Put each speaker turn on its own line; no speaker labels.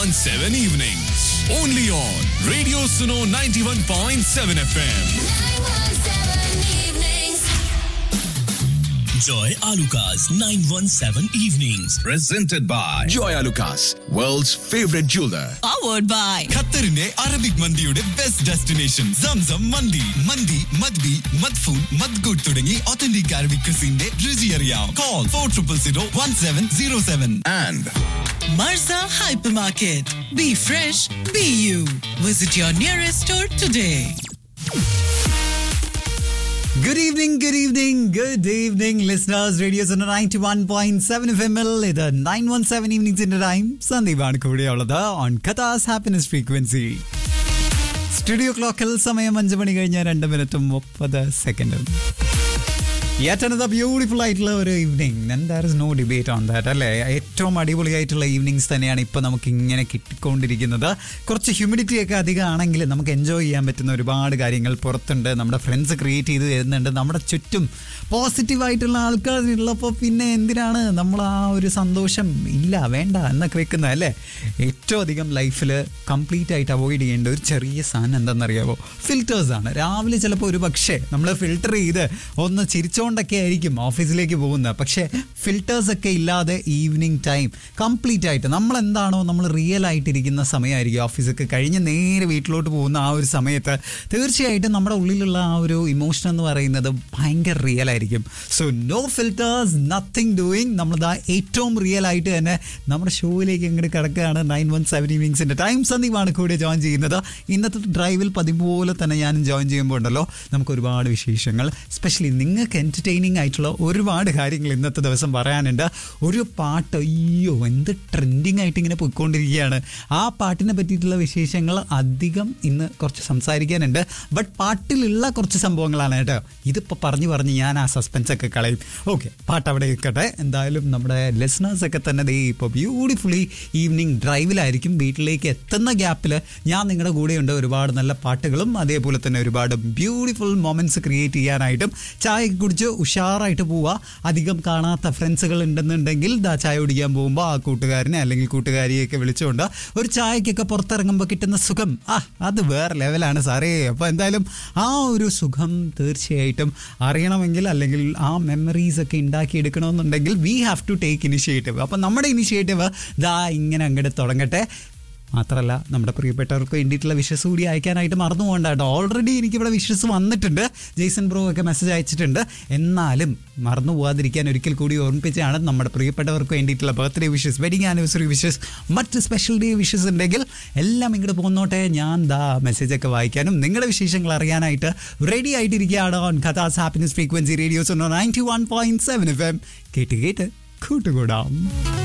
917 evenings. Only on Radio Suno 91.7 FM.
Joy Alukas 917 Evenings.
Presented by Joy Lucas, world's favorite jeweler.
powered by
ഖത്തറിന്റെ Arabic മന്തിയുടെ best destination Zamzam മന്തി മന്തി മദ്ബി മദ്ഫൂൺ മദ്ഗുഡ് തുടങ്ങി ഒത്തന്റിക് അറബിക് ക്രിസിന്റെ രുചി അറിയാം call four triple zero one seven zero seven
And
Marza Hypermarket. Be fresh, be you. Visit your nearest store today.
Good evening, good evening, good evening, listeners. Radio Center 91.7 FM ൽ ഇത് 917 ഈവനിങ്സിന്റെ time സന്ദീപാണ് കൂടെയുള്ളത് on കഥാസ് happiness frequency studio ക്ലോക്കിൽ സമയം അഞ്ച് മണി കഴിഞ്ഞ രണ്ട് മിനിറ്റും മുപ്പത് സെക്കൻഡും Yet another beautiful ആയിട്ടുള്ള ഒരു evening and there is no debate on that അല്ലേ ഏറ്റവും അടിപൊളിയായിട്ടുള്ള ഈവനിങ്സ് തന്നെയാണ് ഇപ്പോൾ നമുക്ക് ഇങ്ങനെ കിട്ടിക്കൊണ്ടിരിക്കുന്നത് കുറച്ച് ഹ്യൂമിഡിറ്റി ഒക്കെ അധികം ആണെങ്കിൽ നമുക്ക് എൻജോയ് ചെയ്യാൻ പറ്റുന്ന ഒരുപാട് കാര്യങ്ങൾ പുറത്തുണ്ട് നമ്മുടെ ഫ്രണ്ട്സ് ക്രിയേറ്റ് ചെയ്ത് തരുന്നുണ്ട് നമ്മുടെ ചുറ്റും പോസിറ്റീവായിട്ടുള്ള ആൾക്കാരുള്ളപ്പോൾ പിന്നെ എന്തിനാണ് നമ്മൾ ആ ഒരു സന്തോഷം ഇല്ല വേണ്ട എന്നൊക്കെ വെക്കുന്നത് അല്ലേ ഏറ്റവും അധികം ലൈഫിൽ കംപ്ലീറ്റ് ആയിട്ട് അവോയ്ഡ് ചെയ്യേണ്ട ഒരു ചെറിയ സാധനം എന്താണെന്നറിയാമോ ഫിൽറ്റേഴ്സ് ആണ് രാവിലെ ചിലപ്പോൾ ഒരു പക്ഷേ നമ്മൾ ഫിൽട്ടർ ചെയ്ത് ഒന്ന് ചിരിച്ചുകൊണ്ടൊക്കെ ആയിരിക്കും ഓഫീസിലേക്ക് പോകുന്നത് പക്ഷേ ഫിൽറ്റേഴ്സ് ഒക്കെ ഇല്ലാതെ ഈവനിങ് ടൈം കംപ്ലീറ്റ് ആയിട്ട് നമ്മൾ എന്താണോ നമ്മൾ റിയൽ ആയിട്ടിരിക്കുന്ന സമയമായിരിക്കും ഓഫീസൊക്കെ കഴിഞ്ഞ് നേരെ വീട്ടിലോട്ട് പോകുന്ന ആ ഒരു സമയത്ത് തീർച്ചയായിട്ടും നമ്മുടെ ഉള്ളിലുള്ള ആ ഒരു ഇമോഷൻ എന്ന് പറയുന്നത് ഭയങ്കര റിയൽ ആയിരിക്കും so no filters nothing doing നമ്മളിതാ ഏറ്റവും റിയൽ ആയിട്ട് തന്നെ നമ്മുടെ ഷോയിലേക്ക് ഇങ്ങോട്ട് കിടക്കുകയാണ് നയൻ വൺ സെവൻ ഈവനിങ്സിൻ്റെ ടൈം സന്ദീപാണ് കൂടെ ജോയിൻ ചെയ്യുന്നത് ഇന്നത്തെ ഡ്രൈവിൽ പതിപോലെ തന്നെ ഞാനും ജോയിൻ ചെയ്യുമ്പോൾ ഉണ്ടല്ലോ നമുക്ക് ഒരുപാട് വിശേഷങ്ങൾ സ്പെഷ്യലി നിങ്ങൾക്ക് എൻ്റർടൈനിങ് ആയിട്ടുള്ള ഒരുപാട് കാര്യങ്ങൾ ഇന്നത്തെ ദിവസം പറയാനുണ്ട് ഒരു പാട്ട് അയ്യോ എന്ത് ട്രെൻഡിങ് ആയിട്ട് ഇങ്ങനെ പോയിക്കൊണ്ടിരിക്കുകയാണ് ആ പാട്ടിനെ പറ്റിയിട്ടുള്ള വിശേഷങ്ങൾ അധികം ഇന്ന് കുറച്ച് സംസാരിക്കാനുണ്ട് ബട്ട് പാട്ടിലുള്ള കുറച്ച് സംഭവങ്ങളാണ് കേട്ടോ ഇതിപ്പോൾ പറഞ്ഞു പറഞ്ഞ് ഞാൻ ആ സസ്പെൻസ് ഒക്കെ കളയും ഓക്കെ പാട്ട് അവിടെ നിൽക്കട്ടെ എന്തായാലും നമ്മുടെ ലിസണേഴ്സ് ഒക്കെ തന്നെ ദേ ഇപ്പോൾ ബ്യൂട്ടിഫുള്ളി ഈവനിങ് ഡ്രൈവിലായിരിക്കും വീട്ടിലേക്ക് എത്തുന്ന ഗ്യാപ്പിൽ ഞാൻ നിങ്ങളുടെ കൂടെയുണ്ട് ഒരുപാട് നല്ല പാട്ടുകളും അതേപോലെ തന്നെ ഒരുപാട് ബ്യൂട്ടിഫുൾ മൊമെൻറ്റ്സ് ക്രിയേറ്റ് ചെയ്യാനായിട്ടും ചായ കുടിച്ച് ഉഷാറായിട്ട് പോവുക അധികം കാണാത്ത ഫ്രണ്ട്സുകൾ ഉണ്ടെന്നുണ്ടെങ്കിൽ ദാ ചായ കുടിക്കാൻ പോകുമ്പോൾ ആ കൂട്ടുകാരനെ അല്ലെങ്കിൽ കൂട്ടുകാരിയൊക്കെ വിളിച്ചുകൊണ്ട് ഒരു ചായക്കൊക്കെ പുറത്തിറങ്ങുമ്പോൾ കിട്ടുന്ന സുഖം ആ അത് വേറെ ലെവലാണ് സാറേ അപ്പോൾ എന്തായാലും ആ ഒരു സുഖം തീർച്ചയായിട്ടും അറിയണമെങ്കിൽ അല്ലെങ്കിൽ ആ മെമ്മറീസ് ഒക്കെ ഉണ്ടാക്കിയെടുക്കണമെന്നുണ്ടെങ്കിൽ we have to take initiative അപ്പോൾ നമ്മുടെ ഇനിഷ്യേറ്റീവ് ദാ ഇങ്ങനെ അങ്ങോട്ട് തുടങ്ങട്ടെ മാത്രമല്ല നമ്മുടെ പ്രിയപ്പെട്ടവർക്ക് വേണ്ടിയിട്ടുള്ള വിഷസ് കൂടി അയക്കാനായിട്ട് മറന്നു പോകണ്ട കേട്ടോ ഓൾറെഡി എനിക്കിവിടെ വിഷസ് വന്നിട്ടുണ്ട് ജെയ്സൺ ബ്രോ ഒക്കെ മെസ്സേജ് അയച്ചിട്ടുണ്ട് എന്നാലും മറന്നു പോകാതിരിക്കാൻ ഒരിക്കൽ കൂടി ഓർമ്മിപ്പിച്ചാണ് നമ്മുടെ പ്രിയപ്പെട്ടവർക്ക് വേണ്ടിയിട്ടുള്ള birthday wishes wedding anniversary wishes മറ്റ് സ്പെഷ്യൽ ഡേ വിഷസ് ഉണ്ടെങ്കിൽ എല്ലാം ഇങ്ങോട്ട് പോന്നോട്ടെ ഞാൻ ദാ മെസ്സേജൊക്കെ വായിക്കാനും നിങ്ങളുടെ വിശേഷങ്ങൾ അറിയാനായിട്ട് റെഡി ആയിട്ടിരിക്കുകയാണ് ഓൺ കഥാസ് happiness frequency radios ninety one point seven F M കേട്ട് കേട്ട് കൂട്ടുകൂടാം